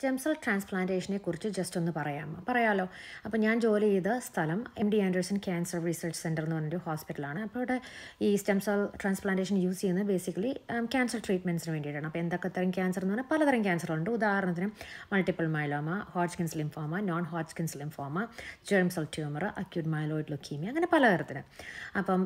stem cell ട്രാൻസ്പ്ലാന്റേഷനെ കുറിച്ച് just ഒന്ന് പറയാമോ പറയാലോ അപ്പോൾ ഞാൻ ജോലി ചെയ്ത സ്ഥലം M D Anderson cancer research centre എന്ന് പറഞ്ഞൊരു ഹോസ്പിറ്റലാണ് അപ്പോൾ ഇവിടെ ഈ സ്റ്റെം സെൽ ട്രാൻസ്പ്ലാന്റേഷൻ യൂസ് ചെയ്യുന്നത് ബേസിക്കലി ക്യാൻസർ ട്രീറ്റ്മെൻറ്റ്സിന് വേണ്ടിയിട്ടാണ് അപ്പോൾ എന്തൊക്കെ തരം ക്യാൻസർ എന്ന് പറഞ്ഞാൽ പലതരം ക്യാൻസറുണ്ട് ഉദാഹരണത്തിന് multiple myeloma Hodgkin's lymphoma non Hodgkin's lymphoma germ cell tumour acute myeloid leukaemia അങ്ങനെ പലതരത്തിന് അപ്പം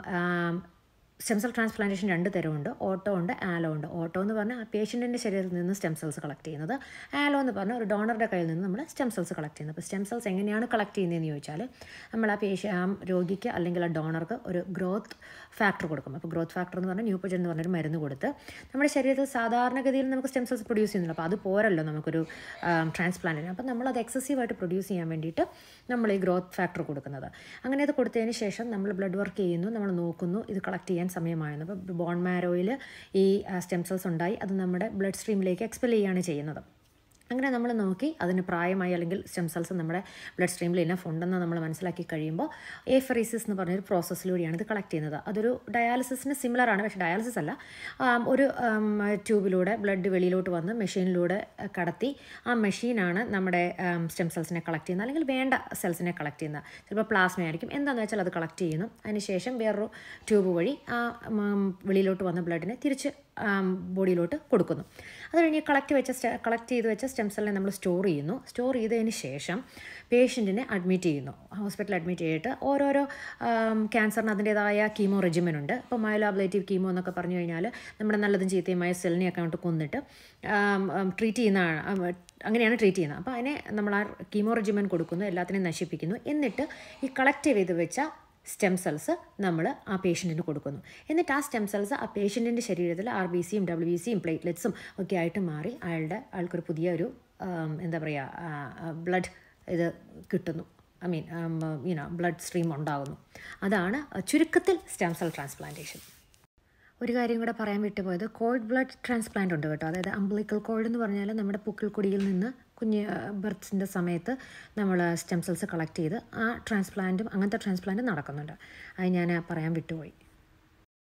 സ്റ്റെം സെൽ ട്രാൻസ്പ്ലാന്റേഷൻ രണ്ട് തരമുണ്ട് ഓട്ടോ ഉണ്ട് ആലോ ഉണ്ട് ഓട്ടോ എന്ന് പറഞ്ഞാൽ ആ പേഷ്യൻറ്റിൻ്റെ ശരീരത്തിൽ നിന്ന് സ്റ്റെം സെൽസ് കളക്ട് ചെയ്യുന്നത് ആലോ എന്ന് പറഞ്ഞാൽ ഒരു ഡോണറുടെ കയ്യിൽ നിന്ന് നമ്മൾ സ്റ്റെം സെൽസ് കളക്ട് ചെയ്യുന്നത് അപ്പോൾ സ്റ്റെം സെൽസ് എങ്ങനെയാണ് കളക്ട് ചെയ്യുന്നതെന്ന് ചോദിച്ചാൽ നമ്മൾ ആ പേഷ്യ ആ രോഗിക്ക് അല്ലെങ്കിൽ ആ ഡോണർക്ക് ഒരു ഗ്രോത്ത് ഫാക്ടർ കൊടുക്കും അപ്പോൾ ഗ്രോത്ത് ഫാക്ടർ എന്ന് പറഞ്ഞാൽ ന്യൂപ്പജൻ എന്ന് പറഞ്ഞൊരു മരുന്ന് കൊടുത്ത് നമ്മുടെ ശരീരത്തിൽ സാധാരണഗതിയിൽ നമുക്ക് സ്റ്റെം സെൽസ് പ്രൊഡ്യൂസ് ചെയ്യുന്നില്ല അപ്പോൾ അത് പോരല്ലോ നമുക്കൊരു ട്രാൻസ്പ്ലാന്റിന് അപ്പോൾ നമ്മളത് എക്സസീവായിട്ട് പ്രൊഡ്യൂസ് ചെയ്യാൻ വേണ്ടിയിട്ട് നമ്മൾ ഈ ഗ്രോത്ത് ഫാക്ടർ കൊടുക്കുന്നത് അങ്ങനെ അത് കൊടുത്തതിന് ശേഷം നമ്മൾ ബ്ലഡ് വർക്ക് ചെയ്യുന്നു നമ്മൾ നോക്കുന്നു ഇത് കളക്ട് ചെയ്യാൻ സമയമായിരുന്നു അപ്പോൾ ബോൺ മാരോയിൽ ഈ സ്റ്റെം സെൽസ് ഉണ്ടായി അത് നമ്മുടെ ബ്ലഡ് സ്ട്രീമിലേക്ക് എക്സ്പെൽ ചെയ്യുകയാണ് ചെയ്യുന്നത് അങ്ങനെ നമ്മൾ നോക്കി അതിന് പ്രായമായി അല്ലെങ്കിൽ സ്റ്റെം സെൽസ് നമ്മുടെ ബ്ലഡ് സ്ട്രീമിൽ ഇനഫ് ഉണ്ടെന്ന് നമ്മൾ മനസ്സിലാക്കി കഴിയുമ്പോൾ ഏഫറീസിസ് എന്ന് പറഞ്ഞൊരു പ്രോസസ്സിലൂടെയാണ് ഇത് കളക്ട് ചെയ്യുന്നത് അതൊരു ഡയാലിസിസിന് സിമിലർ ആണ് പക്ഷേ ഡയാലിസിസ് അല്ല ഒരു ട്യൂബിലൂടെ ബ്ലഡ് വെളിയിലോട്ട് വന്ന് മെഷീനിലൂടെ കടത്തി ആ മെഷീനാണ് നമ്മുടെ സ്റ്റെം സെൽസിനെ കളക്ട് ചെയ്യുന്നത് അല്ലെങ്കിൽ വേണ്ട സെൽസിനെ കളക്ട് ചെയ്യുന്നത് ചിലപ്പോൾ പ്ലാസ്മ ആയിരിക്കും എന്താണെന്ന് വെച്ചാൽ അത് കളക്ട് ചെയ്യുന്നു അതിനുശേഷം വേറൊരു ട്യൂബ് വഴി ആ വെളിയിലോട്ട് വന്ന ബ്ലഡിനെ തിരിച്ച് ബോഡിയിലോട്ട് കൊടുക്കുന്നു അത് കഴിഞ്ഞ് കളക്ട് വെച്ച കളക്ട് ചെയ്ത് വെച്ച സ്റ്റെം സെല്ലിനെ നമ്മൾ സ്റ്റോർ ചെയ്യുന്നു സ്റ്റോർ ചെയ്തതിന് ശേഷം പേഷ്യൻറ്റിനെ അഡ്മിറ്റ് ചെയ്യുന്നു ഹോസ്പിറ്റലിൽ അഡ്മിറ്റ് ചെയ്തിട്ട് ഓരോരോ ക്യാൻസറിന് അതിൻ്റേതായ കീമോ റെജിമൻ ഉണ്ട് അപ്പോൾ മൈലോബ്ലേറ്റീവ് കീമോ എന്നൊക്കെ പറഞ്ഞു കഴിഞ്ഞാൽ നമ്മുടെ നല്ലതും ചീത്തയുമായ സെല്ലിനെയൊക്കെ അങ്ങോട്ട് കൊന്നിട്ട് ട്രീറ്റ് ചെയ്യുന്നതാണ് അങ്ങനെയാണ് ട്രീറ്റ് ചെയ്യുന്നത് അപ്പോൾ അതിനെ നമ്മൾ ആ കീമോ റെജിമൻ കൊടുക്കുന്നു എല്ലാത്തിനെയും നശിപ്പിക്കുന്നു എന്നിട്ട് ഈ കളക്ട് ചെയ്ത് വെച്ച സ്റ്റെം സെൽസ് നമ്മൾ ആ പേഷ്യൻറ്റിന് കൊടുക്കുന്നു എന്നിട്ട് ആ സ്റ്റെം സെൽസ് ആ പേഷ്യൻറ്റിൻ്റെ ശരീരത്തിൽ ആർ ബി സിയും ഡബ്ല്യു ബി സിയും പ്ലേറ്റ്ലെറ്റ്സും ഒക്കെ ആയിട്ട് മാറി അയാളുടെ ആൾക്കൊരു പുതിയ ഒരു എന്താ പറയുക ബ്ലഡ് ഇത് കിട്ടുന്നു I mean you know blood stream ഉണ്ടാകുന്നു അതാണ് ചുരുക്കത്തിൽ സ്റ്റെം സെൽ ട്രാൻസ്പ്ലാന്റേഷൻ ഒരു കാര്യം കൂടെ പറയാൻ വിട്ടുപോയത് കോൾഡ് ബ്ലഡ് ട്രാൻസ്പ്ലാന്റ് ഉണ്ട് കേട്ടോ അതായത് അംബ്ലിക്കൽ കോൾഡ് എന്ന് പറഞ്ഞാൽ നമ്മുടെ പുക്കിൾക്കൊടിയിൽ നിന്ന് കുഞ്ഞ് ബർത്തിൻ്റെ സമയത്ത് നമ്മൾ സ്റ്റെം സെൽസ് കളക്ട് ചെയ്ത് ആ ട്രാൻസ്പ്ലാന്റും അങ്ങനത്തെ ട്രാൻസ്പ്ലാന്റും നടക്കുന്നുണ്ട് അത് ഞാൻ പറയാൻ വിട്ടുപോയി